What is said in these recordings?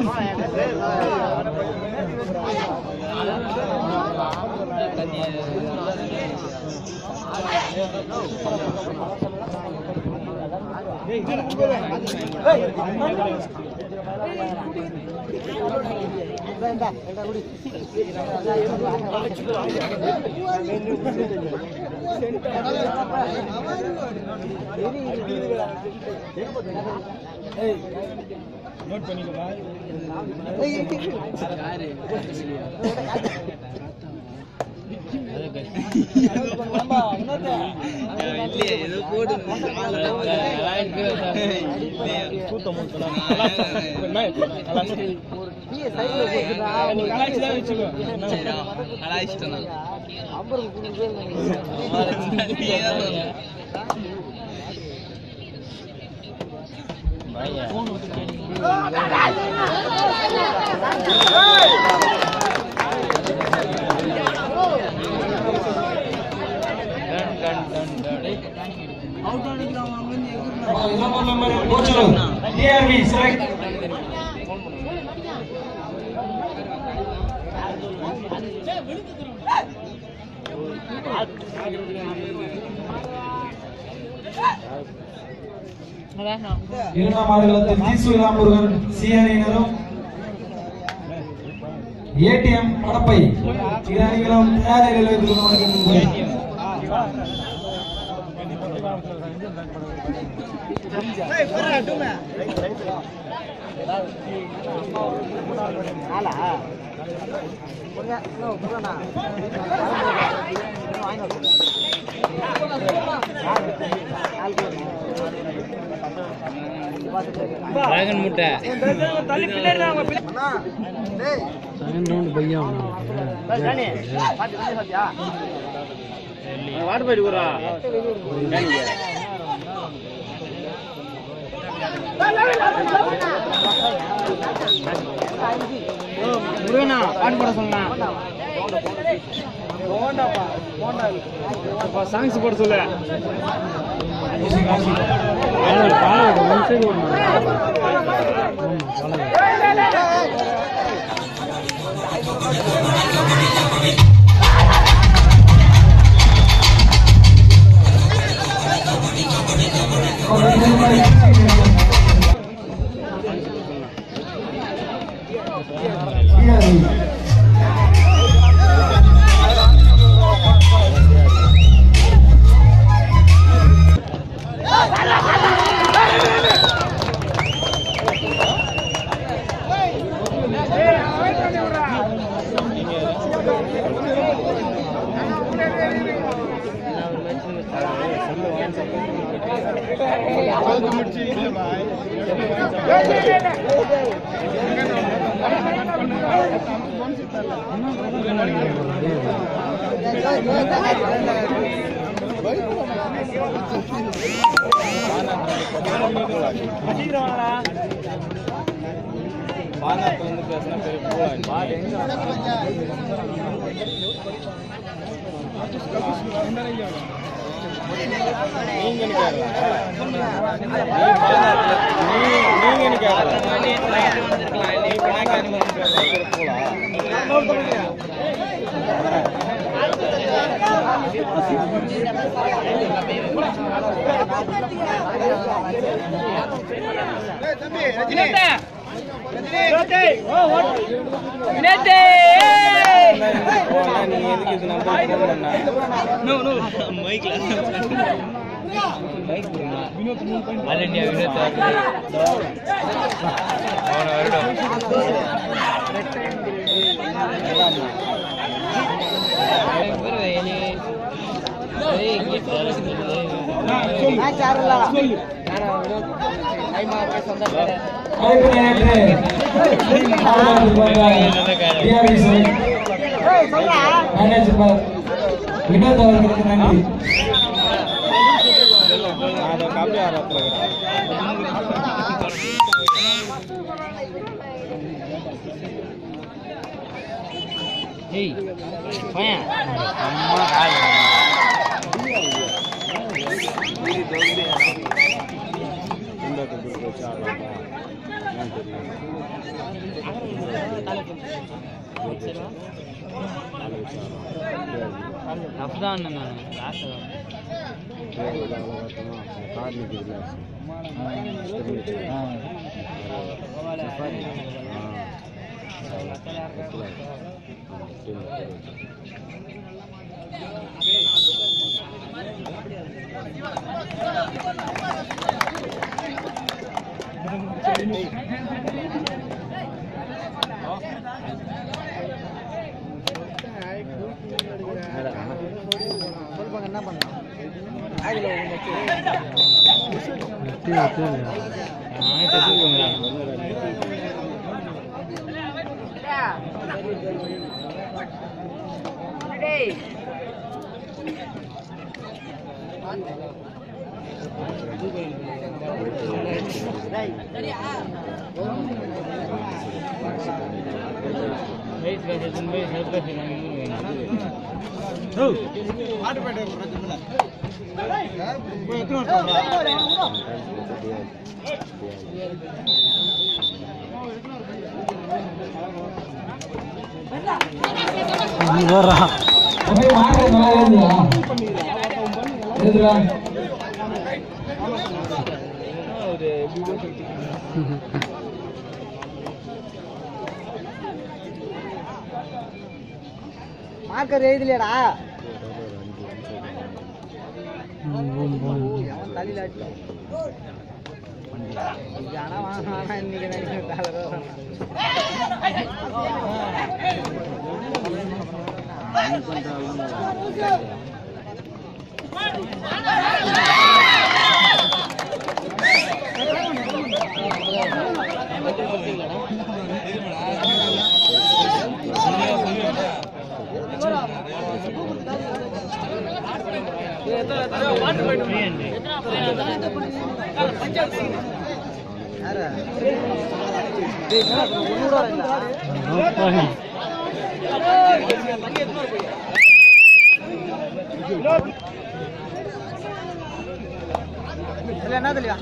DRV select. இரண்டாம் ஆடுகளத்தில் தீசுவிலா முருகன் சி அணியினரும் ஏடிஎம் கடப்பை இரு அணிகளும் தயார் நிலையில் வைத்துக் கொண்டிருக்கின்றன. ಡ್ರ್ಯಾಗನ್ ಮುಟ್ಟೆ வாட்டு கூறா முருகனா பாட்டு போட சொன்னா சாங்ஸ் போட சொல்லு DRV. ஆல் இண்டியா வினோத் அவன வருடம் அழைப்பு நேரத்திலே ஆடுகளத்தில் வருகிறார். DRV select. மேனேஜர் பார். வினோத் அவர்களுக்கு நன்றி ஏய் பையன் அம்மா கால் இந்த ரஃப் தான் நான் லாஸ்ட் நானே தச்சுக்கோங்க ரைஸ் காசு எடுத்துன்னு போய் சர்ப்ரைஸ் வாங்கி அப்படியே மார்க்கெட் நல்லா இருந்துயா எதுடா மார்க்கர் எழுதலையாடா தலையில அடிச்சோம் ஆனா வாங்க இன்னைக்கு நினைக்கிறேன் தலைவர் யாரு டேய் என்ன ஒண்ணு கூட இல்ல இல்ல என்ன தெரியல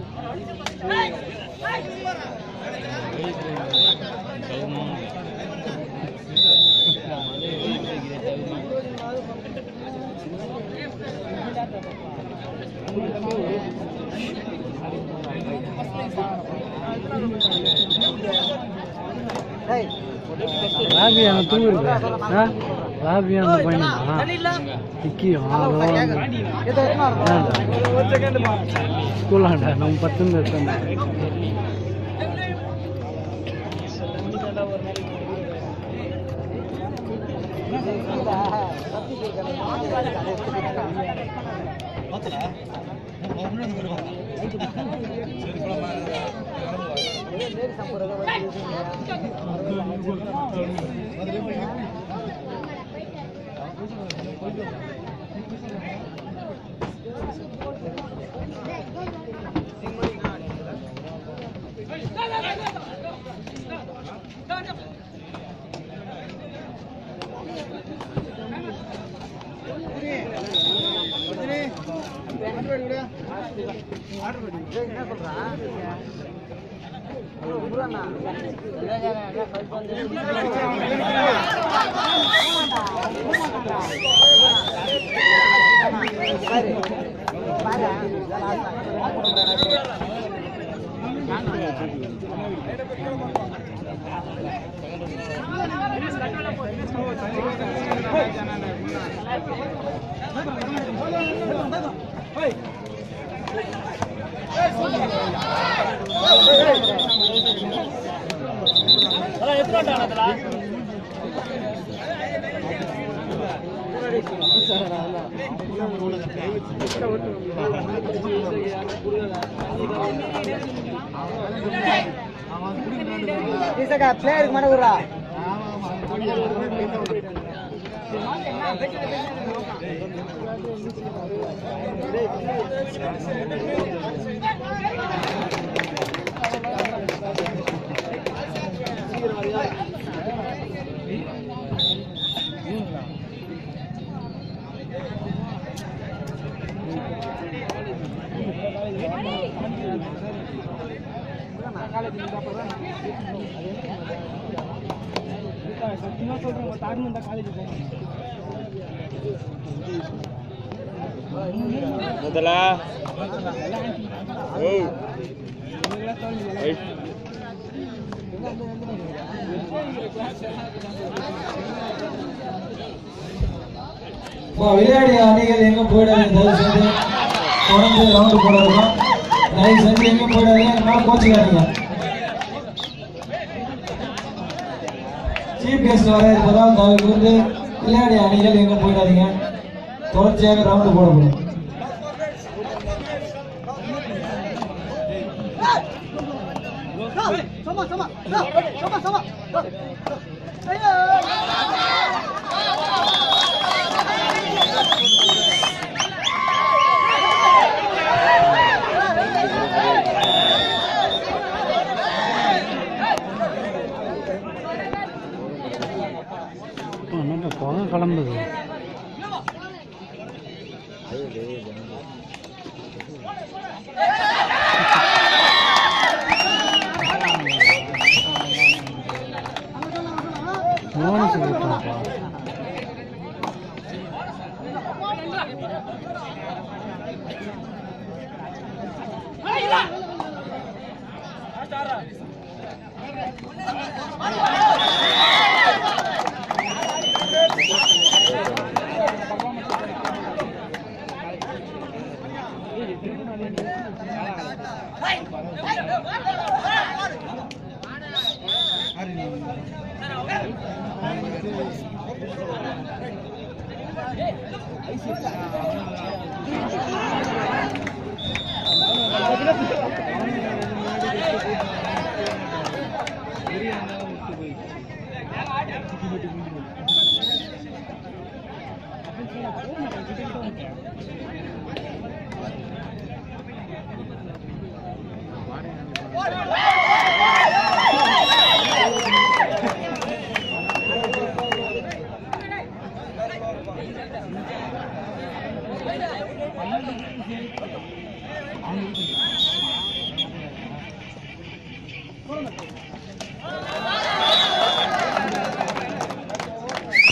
டேய் ராபி அந்த தூங்குறது ராபி அந்த பையனா நிக்கியும் இது என்ன ஒரு செகண்ட் பா ஸ்கூலாண்ட நம்ம பத்து எடுத்தோம் என்ன சொல்றான் ஈசக்கா பிளேயருக்கு மாட்ட விடுறா சத்தியமா சொல்றேன் உங்க தாடி இருந்தா காலேஜ் போகணும் முதலா ஓ ரைட் இப்போ விளையாடிய அணிகள் எங்க போயிடாதீங்க தயவு செஞ்சு தொடர்ந்து ரவுண்டு போட இருக்கோம் தயவு செஞ்சு எங்க போயிடாதீங்க நான் கோச்சுக்காதீங்க சீஃப் கெஸ்ட் வர இருப்பதால் தயவு கூர்ந்து விளையாடிய அணிகள் எங்க போயிடாதீங்க தொடர்ச்சியாக ரவுண்டு போடப்படும் சமா சமா சமா சமா இப்போ என்னப்பா புகை கிளம்புது போனஸ் கொடுத்தாப்பா போடுங்க